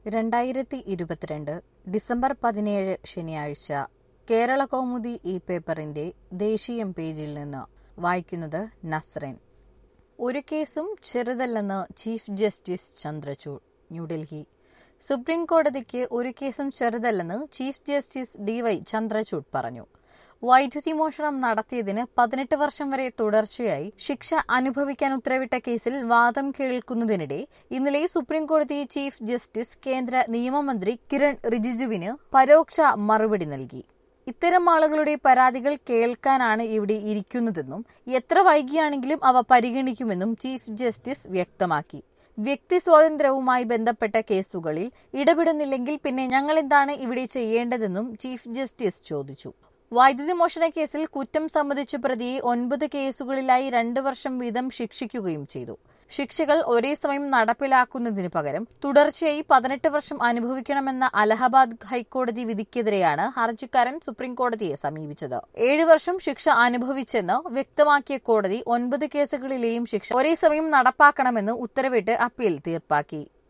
രണ്ടായിരത്തി ഇരുപത്തിരണ്ട് ഡിസംബർ പതിനേഴ് ശനിയാഴ്ച കേരള കൗമുദി ഈ പേപ്പറിന്റെ ദേശീയം പേജിൽ നിന്ന് വായിക്കുന്നത് നസ്രൻ ഒരു കേസും ചെറുതല്ലെന്ന് chief justice Chandrachud New Delhi supreme കോടതിക്ക് ഒരു കേസും ചെറുതല്ലെന്ന് chief justice D Y Chandrachud പറഞ്ഞു വൈദ്യുതി മോഷണം നടത്തിയതിന് പതിനെട്ട് വർഷം വരെ തുടർച്ചയായി ശിക്ഷ അനുഭവിക്കാൻ ഉത്തരവിട്ട കേസിൽ വാദം കേൾക്കുന്നതിനിടെ ഇന്നലെ സുപ്രീംകോടതി ചീഫ് ജസ്റ്റിസ് കേന്ദ്ര നിയമമന്ത്രി കിരൺ റിജിജുവിന് പരോക്ഷ മറുപടി നൽകി ഇത്തരം ആളുകളുടെ പരാതികൾ കേൾക്കാനാണ് ഇവിടെ ഇരിക്കുന്നതെന്നും എത്ര വൈകിയാണെങ്കിലും അവ പരിഗണിക്കുമെന്നും ചീഫ് ജസ്റ്റിസ് വ്യക്തമാക്കി വ്യക്തി സ്വാതന്ത്ര്യവുമായി ബന്ധപ്പെട്ട കേസുകളിൽ ഇടപെടുന്നില്ലെങ്കിൽ പിന്നെ ഞങ്ങൾ എന്താണ് ഇവിടെ ചെയ്യേണ്ടതെന്നും ചീഫ് ജസ്റ്റിസ് ചോദിച്ചു വൈദ്യുതി മോഷണ കേസിൽ കുറ്റം സമ്മതിച്ച പ്രതിയെ ഒൻപത് കേസുകളിലായി രണ്ടു വർഷം വീതം ശിക്ഷിക്കുകയും ചെയ്തു ശിക്ഷകൾ ഒരേ സമയം നടപ്പിലാക്കുന്നതിനു പകരം തുടർച്ചയായി പതിനെട്ട് വർഷം അനുഭവിക്കണമെന്ന അലഹബാദ് ഹൈക്കോടതി വിധിക്കെതിരെയാണ് ഹർജിക്കാരൻ സുപ്രീംകോടതിയെ സമീപിച്ചത് ഏഴു വർഷം ശിക്ഷ അനുഭവിച്ചെന്ന് വ്യക്തമാക്കിയ കോടതി ഒൻപത് കേസുകളിലെയും ശിക്ഷ ഒരേ സമയം നടപ്പാക്കണമെന്ന് ഉത്തരവിട്ട് അപ്പീൽ തീർപ്പാക്കി